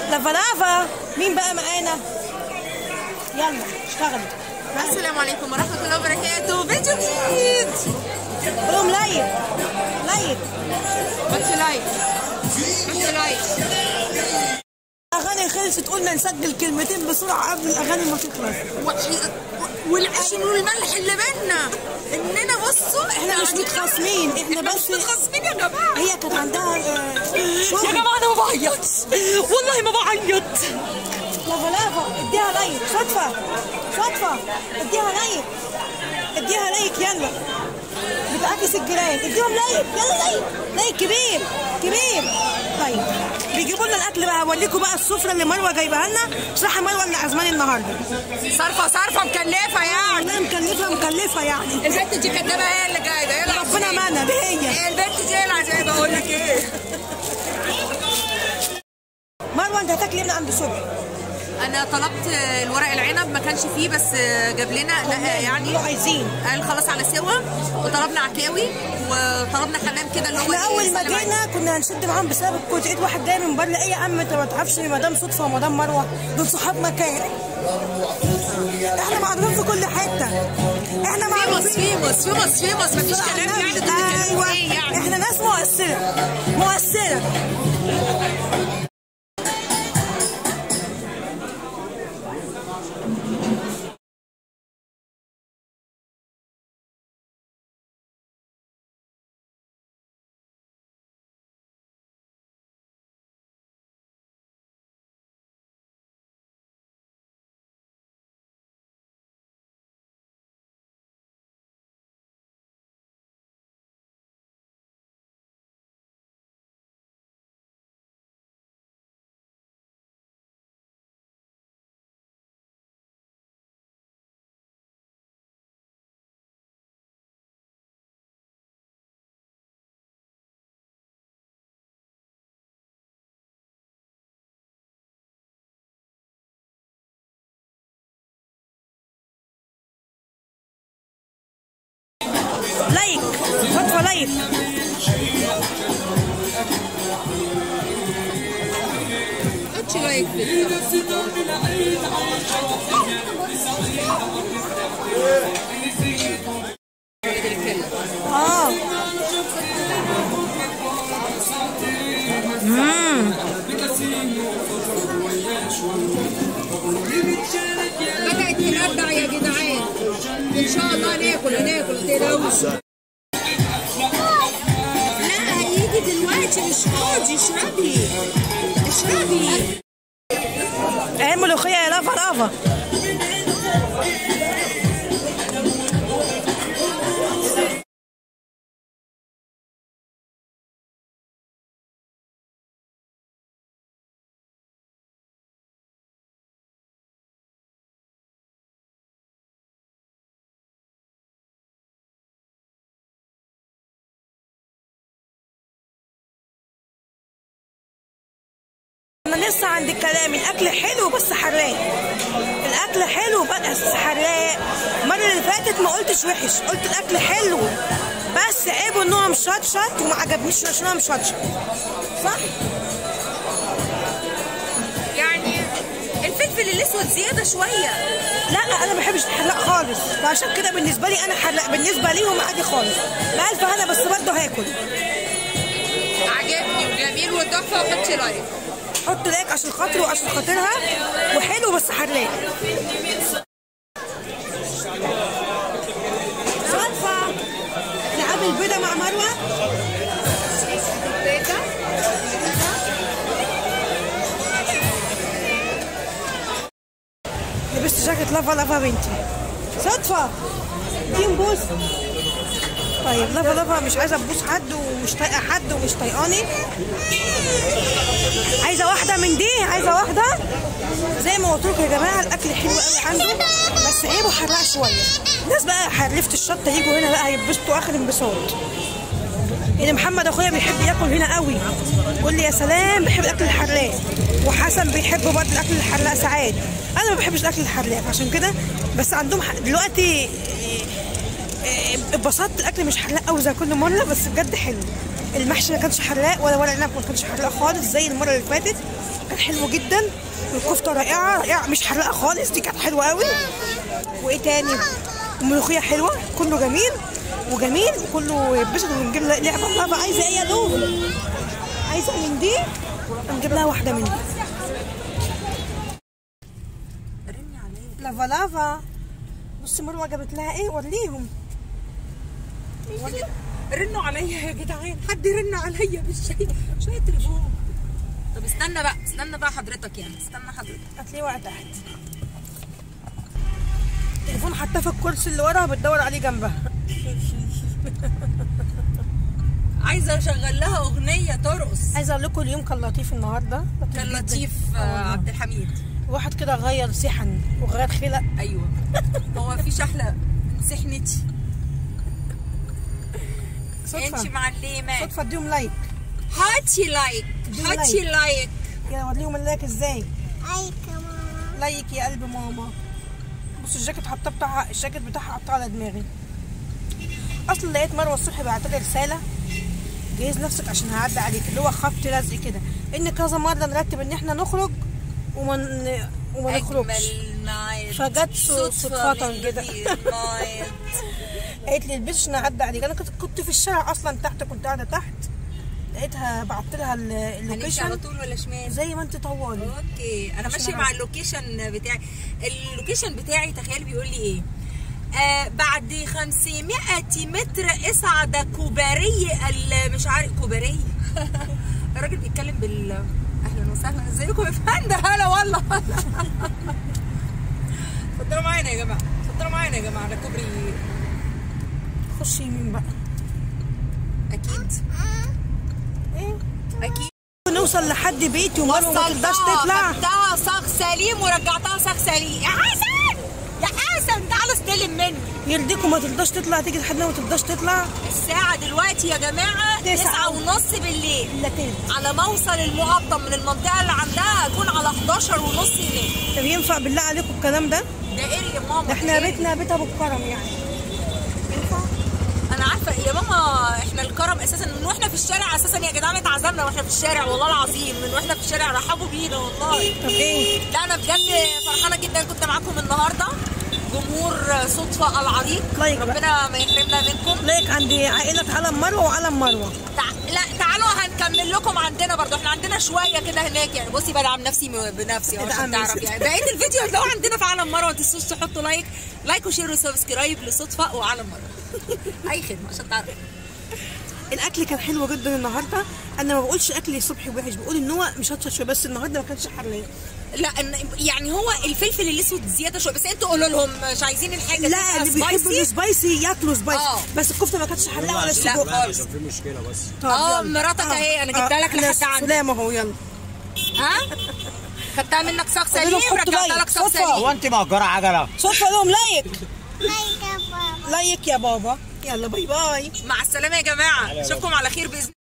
لافا لافا مين بقى معانا يلا اشتغلي السلام عليكم ورحمة الله وبركاته فيديو جديد قولهم لايك لايك حط لايك حط لايك اغاني خلصت قلنا نسجل كلمتين بسرعه قبل الاغاني ما تخلص وحي- والعشم والملح اللي بينا اننا بصوا احنا مش متخاصمين احنا احنا بس مش متخاصمين يا جماعة هي كانت عندها آه، يا شغل جماعة انا ما بعيط والله ما بعيط لافا لافا اديها لايك صدفه صدفه اديها لايك اديها لايك يلا بتعكس الجيران اديهم لايك يلا لايك لايك كبير كبير طيب بيجيبوا لنا الاكل بقى اوريكم بقى السفره اللي مروه جايبها لنا بصراحه مروه اللي عزماني النهارده صرفة صرفة مكلفة يعني والله مكلفه مكلفه يعني البنت دي كدابة هي اللي جايبة هي اللي ربنا عزماني. معنا دي هي هي البنت دي هي اللي عايزة بقول لك ايه مروه انت هتاكلي من عند صبحي انا طلبت الورق العنب ما كانش فيه بس جاب لنا لا يعني كانوا عايزين قال خلاص على سوا وطلبنا عكاوي وطلبنا حمام كده اللي هو احنا إيه، اول ما سلام عليكم. جينا كنا هنشد معاهم بسبب كنت لقيت واحد جاي من بره ايه يا عم انت ما تعرفش ان مدام صدفه ومدام مروه دول صحاب مكان احنا معروفين في كل حته احنا فيموس معروفين فيموس فيموس فيموس مفيش كلام يعني انتوا بتتكلموا ايوه ايه يعني احنا ناس مؤثره مؤثره لايك خطوه لايك حطش لايك اه بدأت تنبع يا جدعان ان شاء الله ناكل هناكل متقلقوش لا هيجي دلوقتي مش فاضي اشربي اشربي اهي ملوخيه يا لافا لافا انا لسه عند الكلام الاكل حلو بس حراق الاكل حلو بس حراق المره اللي فاتت ما قلتش وحش قلت الاكل حلو بس عيبه ان هو مشطشط وما عجبنيش عشان هو مشطشط صح يعني الفلفل الاسود زياده شويه لا انا ما بحبش الحراق خالص فعشان كده بالنسبه لي انا حراق بالنسبه ليهم عادي خالص بألف هنا بس برضه هاكل عجبني وجميل وتحفه وحطي لايك حط لايك عشان خاطره وعشان خاطرها وحلو بس حراق صدفة لعب البيضة مع مروة لبست جاكيت لافا لافا بنتي صدفة دي نبوس طيب لافا لافا مش عايزة تبوس حد ومش طايقة حد ومش طايقاني عايزة واحدة من دي عايزة واحدة زي ما قلت لكم يا جماعة الأكل حلو قوي عنده بس عيبه حراق شوية الناس بقى حرفت الشطة يجوا هنا بقى هيتبسطوا آخر انبساط ان محمد اخويا بيحب ياكل هنا قوي يقول لي يا سلام بحب الاكل الحراق وحسن بيحب برضه الاكل الحراق ساعات انا ما بحبش الاكل الحراق عشان كده بس عندهم ح- دلوقتي آه، اتبسطت الاكل مش حراق قوي زي كل مره بس بجد حلو المحشي ما كانش حراق ولا ورق العنب ما كانش حراق خالص زي المره اللي فاتت كان حلو جدا والكفته رائعه رائعه مش حرقه خالص دي كانت حلوه قوي وايه تاني الملوخيه حلوه كله جميل وجميل وكله يتبسط ونجيب لها لعبه لعبه عايزه ايه يا لولو عايزه من دي نجيب لها واحده من دي رني عليا لافا لافا بصي مروه جابت لها ايه وريهم رنوا عليا يا جدعان حد يرن عليا مش شايف شويه تليفون طب استنى بقى استنى بقى حضرتك يعني استنى حضرتك هتلاقيه واقع تحت التليفون حتى في الكرسي اللي ورا بتدور عليه جنبها عايزه اشغل لها اغنيه ترقص عايزه اقول لكم اليوم كان لطيف النهارده كان جداً. لطيف آه آه، والله. عبد الحميد واحد كده غير سحن وغير خلق ايوه هو مفيش احلى من سحنتي انت صدفه معلمه صدفه اديهم لايك هاتي لايك دي هاتي لايك. لايك يا وريهم اللايك ازاي أيك يا ماما لايك يا قلب ماما بص الجاكيت حطاه بتاعها الجاكيت بتاعها حطاه على دماغي اصلا لقيت مروه الصبح بعت لي رساله جهز نفسك عشان هعدي عليك اللي هو خبط لزق كده ان كذا مره نرتب ان احنا نخرج وما ن- وما نخرجش اجمل نايت فجت صدفة من كده. غير نايت. قالت لي البسش انا هعدي عليك انا كنت كنت في الشارع اصلا تحت كنت قاعده تحت لقيتها بعت لها ال- هنمشي على اللوكيشن طول ولا شمال زي ما انت طوالي اوكي انا مش ماشيه نعرف. مع اللوكيشن بتاعي اللوكيشن بتاعي تخيل بيقول لي ايه آه بعد 500 متر اصعد كوباري ال- مش عارف كوباري الراجل بيتكلم بال اهلا وسهلا ازيكم يا فندم هلا والله اتفضلوا معانا يا جماعه اتفضلوا معانا يا جماعه على كوبري خش يمين بقى اكيد ايه اكيد نوصل لحد بيتي ومروه ما تقدرش وصلتها تطلع خدتها صاغ سليم ورجعتها صاغ سليم يا حسن يا حسن تعالوا استلم مني يرضيكم ما ترضاش تطلع تيجي لحد ما ترضاش تطلع الساعة دلوقتي يا جماعة تسعة. تسعة ونص بالليل الا تلت على ما اوصل المقطم من المنطقة اللي عندها اكون على 11 ونص هناك طب ينفع بالله عليكم الكلام ده؟ ده ايه يا ماما ده احنا ده إيه؟ بيتنا بيت ابو الكرم يعني ينفع؟ انا عارفة يا ماما احنا الكرم اساسا من واحنا في الشارع اساسا يا جدعان اتعزمنا واحنا في الشارع والله العظيم من واحنا في الشارع رحبوا بينا والله طب ايه؟ لا انا بجد فرحانة جدا كنت معاكم النهاردة جمهور صدفة العريق لايك بقى. ربنا ما يحرمنا منكم لايك عند عائلة علم مروه وعلم مروه تع... لا تعالوا هنكمل لكم عندنا برضو احنا عندنا شويه كده هناك يعني بصي بدعم نفسي م- بنفسي أهو عشان ادعمي. تعرف يعني بقيه الفيديو هتلاقوه عندنا في عالم مروه ما تنسوش تحطوا لايك لايك وشير وسبسكرايب لصدفه وعالم مروه اي خدمه عشان تعرفوا الاكل كان حلو جدا النهارده انا ما بقولش اكل الصبح وحش بقول ان هو مش هطشط شويه بس النهارده ما كانش حراق لا إن- يعني هو الفلفل الاسود زياده شويه بس انتوا قولوا لهم مش عايزين الحاجه لا تبقى اللي بيحبوا سبايسي السبايسي ياكلوا سبايسي آه. بس الكفته ما كانتش حراقه ولا لا السجق خالص كان في مشكله بس طب آه، يلا. مراتك أهي، أنا جبتها لك أنا لحد عندك. سلام اهو يلا ها خدتها منك صاغ قولوا سليم حطوا رجعتها لايك. لك صاغ صدفة. سليم هو انت مأجره عجله صدفه لهم لايك أيك يا بابا لايك يا بابا يلا باي باي مع السلامه يا جماعه اشوفكم على خير باذن